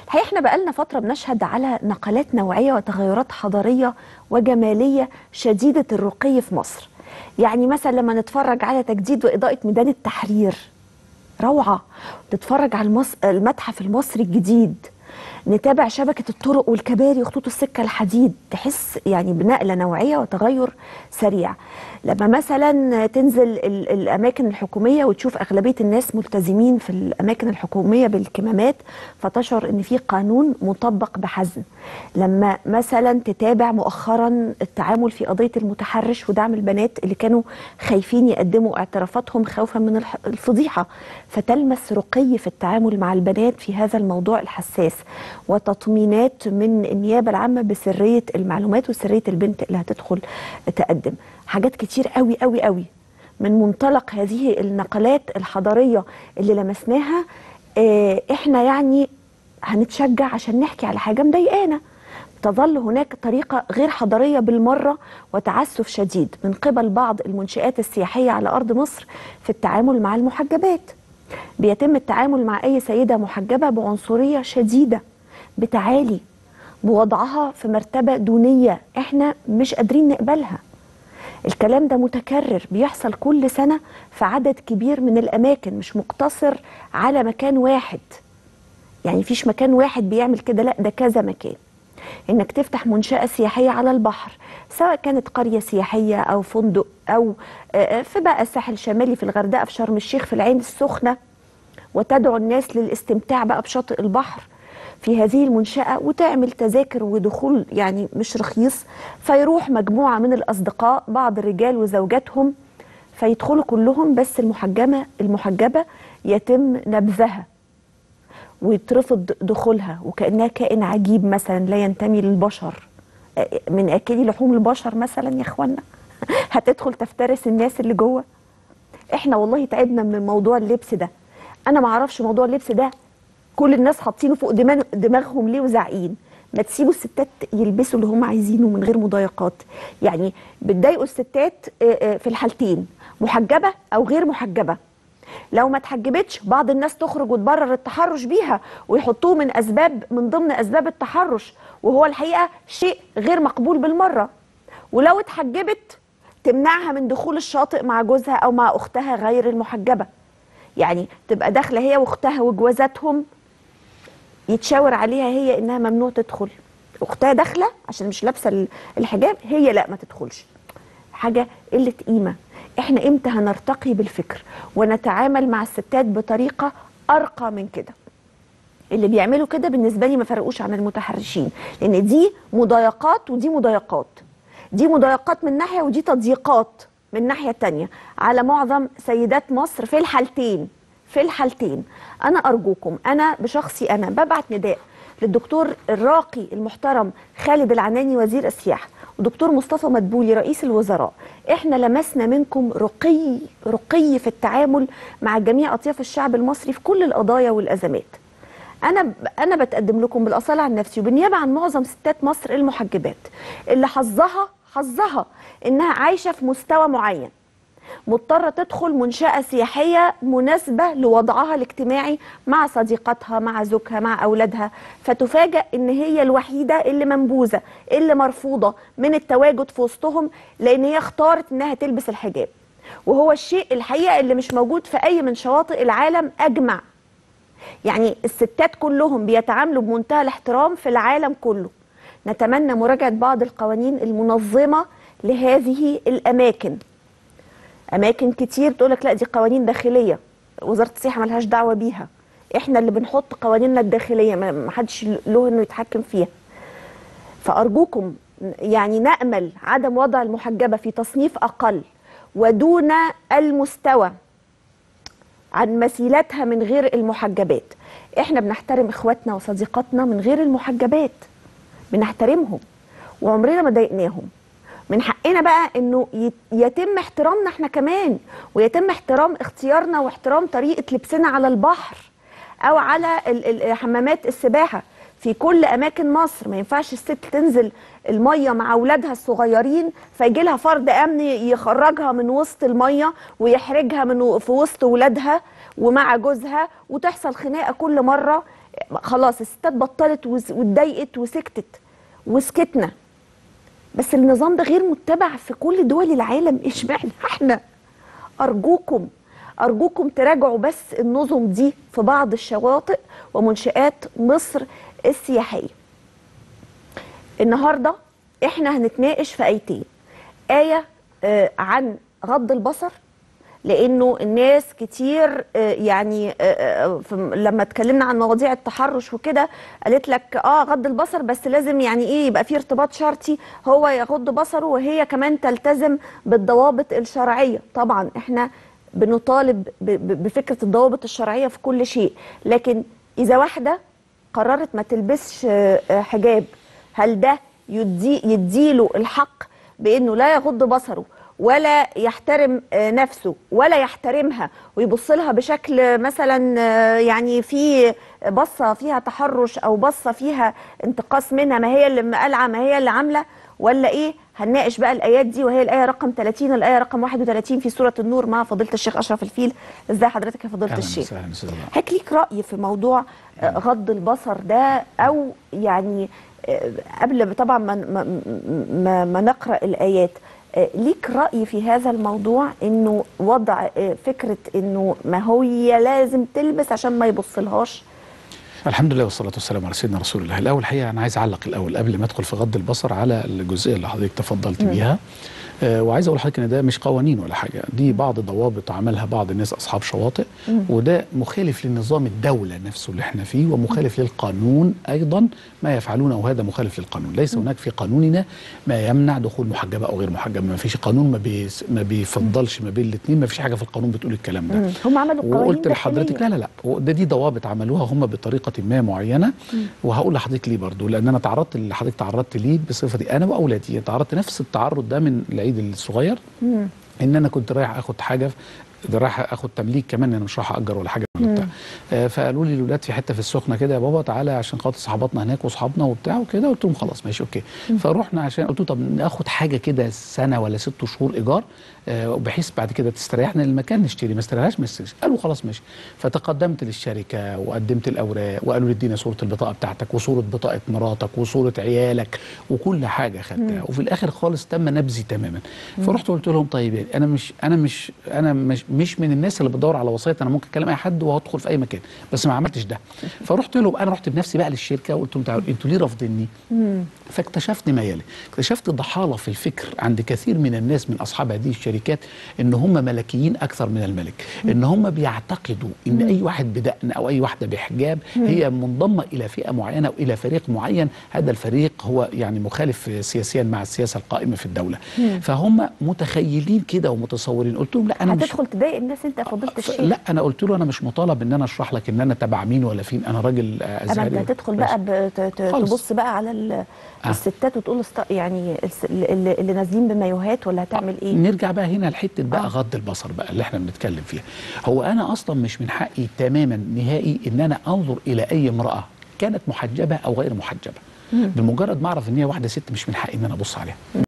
الحقيقه احنا بقالنا فتره بنشهد على نقلات نوعيه وتغيرات حضاريه وجماليه شديده الرقي في مصر يعني مثلا لما نتفرج على تجديد واضاءه ميدان التحرير روعه تتفرج على المص... المتحف المصري الجديد نتابع شبكة الطرق والكباري وخطوط السكة الحديد تحس يعني بنقلة نوعية وتغير سريع لما مثلا تنزل ال- الأماكن الحكومية وتشوف أغلبية الناس ملتزمين في الأماكن الحكومية بالكمامات فتشعر أن في قانون مطبق بحزم لما مثلا تتابع مؤخرا التعامل في قضية المتحرش ودعم البنات اللي كانوا خايفين يقدموا اعترافاتهم خوفا من الح- الفضيحة فتلمس رقي في التعامل مع البنات في هذا الموضوع الحساس وتطمينات من النيابة العامة بسرية المعلومات وسرية البنت اللي هتدخل تقدم حاجات كتير قوي قوي قوي من منطلق هذه النقلات الحضارية اللي لمسناها آه، احنا يعني هنتشجع عشان نحكي على حاجة مضايقانا تظل هناك طريقة غير حضارية بالمرة وتعسف شديد من قبل بعض المنشآت السياحية على أرض مصر في التعامل مع المحجبات بيتم التعامل مع أي سيدة محجبة بعنصرية شديدة بتعالي بوضعها في مرتبة دونية احنا مش قادرين نقبلها الكلام ده متكرر بيحصل كل سنة في عدد كبير من الأماكن مش مقتصر على مكان واحد يعني فيش مكان واحد بيعمل كده لا ده كذا مكان انك تفتح منشأة سياحية على البحر سواء كانت قرية سياحية او فندق او آه، في بقى الساحل الشمالي في الغردقة في شرم الشيخ في العين السخنة وتدعو الناس للاستمتاع بقى بشاطئ البحر في هذه المنشأة وتعمل تذاكر ودخول يعني مش رخيص فيروح مجموعة من الأصدقاء بعض الرجال وزوجاتهم فيدخلوا كلهم بس المحجمة المحجبة يتم نبذها ويترفض دخولها وكأنها كائن عجيب مثلا لا ينتمي للبشر آه، من أكلي لحوم البشر مثلا يا إخوانا هتدخل تفترس الناس اللي جوه احنا والله تعبنا من موضوع اللبس ده انا ما اعرفش موضوع اللبس ده كل الناس حاطينه فوق دماغ دماغهم ليه وزعقين ما تسيبوا الستات يلبسوا اللي هم عايزينه من غير مضايقات يعني بتضايقوا الستات آه، آه، في الحالتين محجبه او غير محجبه لو ما اتحجبتش بعض الناس تخرج وتبرر التحرش بيها ويحطوه من اسباب من ضمن اسباب التحرش وهو الحقيقه شيء غير مقبول بالمره ولو اتحجبت تمنعها من دخول الشاطئ مع جوزها او مع اختها غير المحجبه يعني تبقى داخله هي واختها وجوازاتهم يتشاور عليها هي انها ممنوع تدخل اختها داخله عشان مش لابسه ال- الحجاب هي لا ما تدخلش حاجه قله قيمه احنا امتى هنرتقي بالفكر ونتعامل مع الستات بطريقه ارقى من كده اللي بيعملوا كده بالنسبه لي ما فرقوش عن المتحرشين لان دي مضايقات ودي مضايقات دي مضايقات من ناحيه ودي تضييقات من ناحيه تانية على معظم سيدات مصر في الحالتين في الحالتين انا ارجوكم انا بشخصي انا ببعت نداء للدكتور الراقي المحترم خالد العناني وزير السياحه ودكتور مصطفى مدبولي رئيس الوزراء احنا لمسنا منكم رقي رقي في التعامل مع جميع اطياف الشعب المصري في كل القضايا والازمات انا انا بتقدم لكم بالاصاله عن نفسي وبالنيابه عن معظم ستات مصر المحجبات اللي حظها حظها انها عايشه في مستوى معين مضطرة تدخل منشأة سياحية مناسبة لوضعها الاجتماعي مع صديقاتها مع زوجها مع أولادها فتفاجأ إن هي الوحيدة اللي منبوذة اللي مرفوضة من التواجد في وسطهم لأن هي اختارت إنها تلبس الحجاب وهو الشيء الحقيقة اللي مش موجود في أي من شواطئ العالم أجمع يعني الستات كلهم بيتعاملوا بمنتهى الاحترام في العالم كله نتمنى مراجعة بعض القوانين المنظمة لهذه الأماكن أماكن كتير تقولك لا دي قوانين داخلية وزارة السياحة ملهاش دعوة بيها احنا اللي بنحط قوانيننا الداخلية ما ما حدش له انه يتحكم فيها فأرجوكم يعني نأمل عدم وضع المحجبة في تصنيف أقل ودون المستوى عن مثيلاتها من غير المحجبات احنا بنحترم اخواتنا وصديقاتنا من غير المحجبات بنحترمهم وعمرنا ما ضايقناهم من حقنا بقى انه يت- يتم احترامنا احنا كمان ويتم احترام اختيارنا واحترام طريقه لبسنا على البحر او على ال- ال- حمامات السباحه في كل اماكن مصر ما ينفعش الست تنزل الميه مع اولادها الصغيرين فيجي لها فرد امن يخرجها من وسط الميه ويحرجها من و- في وسط ولادها ومع جوزها وتحصل خناقه كل مره خلاص الستات بطلت وز- واتضايقت وسكتت وسكتنا بس النظام ده غير متبع في كل دول العالم اشمعنى احنا ارجوكم ارجوكم تراجعوا بس النظم دي في بعض الشواطئ ومنشآت مصر السياحيه النهارده احنا هنتناقش في ايتين ايه آه، عن غض البصر لانه الناس كتير آه، يعني آه، آه، في- لما اتكلمنا عن مواضيع التحرش وكده قالت لك اه غض البصر بس لازم يعني ايه يبقى في ارتباط شرطي هو يغض بصره وهي كمان تلتزم بالضوابط الشرعيه طبعا احنا بنطالب ب- ب- بفكره الضوابط الشرعيه في كل شيء لكن اذا واحده قررت ما تلبسش آه، آه، حجاب هل ده يدي يديله الحق بانه لا يغض بصره ولا يحترم آه، نفسه ولا يحترمها ويبص لها بشكل مثلا آه، يعني في بصه فيها تحرش او بصه فيها انتقاص منها ما هي اللي مقلعه ما هي اللي عامله ولا ايه هنناقش بقى الايات دي وهي الايه رقم 30 الايه رقم 31 في سوره النور مع فضيله الشيخ اشرف الفيل ازاي حضرتك يا فضيله اهلا الشيخ وسهلا استاذ الله. هيك ليك رأي في موضوع آه، غض البصر ده أو يعني آه، قبل طبعا ما, ما, ما, ما نقرأ الآيات آه، ليك رأي في هذا الموضوع إنه وضع آه، فكرة إنه ما هو هي لازم تلبس عشان ما يبصلهاش الحمد لله والصلاه والسلام على سيدنا رسول الله الاول الحقيقه انا عايز اعلق الاول قبل ما ادخل في غض البصر على الجزئيه اللي حضرتك تفضلت بيها آه وعايز اقول لحضرتك ان ده مش قوانين ولا حاجه دي بعض ضوابط عملها بعض الناس اصحاب شواطئ وده مخالف لنظام الدوله نفسه اللي احنا فيه ومخالف للقانون ايضا ما يفعلونه وهذا مخالف للقانون ليس هناك في قانوننا ما يمنع دخول محجبه او غير محجبه ما فيش قانون ما, بيس ما بيفضلش ما بين الاثنين ما فيش حاجه في القانون بتقول الكلام ده مم. هم عملوا قوانين وقلت لحضرتك داخلية. لا لا لا هو ده دي ضوابط عملوها هم بطريقه ما معينه وهقول لحضرتك ليه برضو لان انا تعرضت اللي حضرتك تعرضت ليه بصفتي انا واولادي تعرضت نفس التعرض ده من العيد الصغير ان انا كنت رايح اخد حاجه ده رايح اخد تمليك كمان انا مش رايح اجر ولا حاجه ولا بتاع آه فقالوا لي الاولاد في حته في السخنه كده يا بابا تعالى عشان خاطر صحاباتنا هناك واصحابنا وبتاع وكده قلت لهم خلاص ماشي اوكي فروحنا عشان قلت له طب ناخد حاجه كده سنه ولا ست شهور ايجار آه بحيث بعد كده تستريحنا للمكان نشتري ما استريحناش ما نشتريش قالوا خلاص ماشي فتقدمت للشركه وقدمت الاوراق وقالوا لي ادينا صوره البطاقه بتاعتك وصوره بطاقه مراتك وصوره عيالك وكل حاجه خدتها وفي الاخر خالص تم نبذي تماما فرحت قلت لهم طيب يعني انا مش انا مش انا مش مش من الناس اللي بتدور على وسايط انا ممكن اكلم اي حد وهدخل في اي مكان بس ما عملتش ده فرحت لهم انا رحت بنفسي بقى للشركه وقلت لهم تعالوا انتوا ليه رافضيني فاكتشفت ما يلي اكتشفت ضحاله في الفكر عند كثير من الناس من اصحاب هذه الشركات ان هم ملكيين اكثر من الملك ان هم بيعتقدوا ان اي واحد بدقن او اي واحده بحجاب هي منضمه الى فئه معينه والى فريق معين هذا الفريق هو يعني مخالف سياسيا مع السياسه القائمه في الدوله فهم متخيلين كده ومتصورين قلت لهم لا انا مش هتدخل تضايق الناس انت يا فضيله ف- الشيخ لا انا قلت له انا مش مطالب ان انا اشرح لك ان انا تبع مين ولا فين انا راجل آه، اما ازهري انت هتدخل بس. بقى بت- ت- خالص. تبص بقى على ال- الستات وتقول است... يعني الس- اللي, اللي نازلين بمايوهات ولا هتعمل ايه؟ نرجع بقى هنا لحته بقى آه. غض البصر بقى اللي احنا بنتكلم فيها هو انا اصلا مش من حقي تماما نهائي ان انا انظر الى اي امراه كانت محجبه او غير محجبه بمجرد ما اعرف ان هي واحده ست مش من حقي ان انا ابص عليها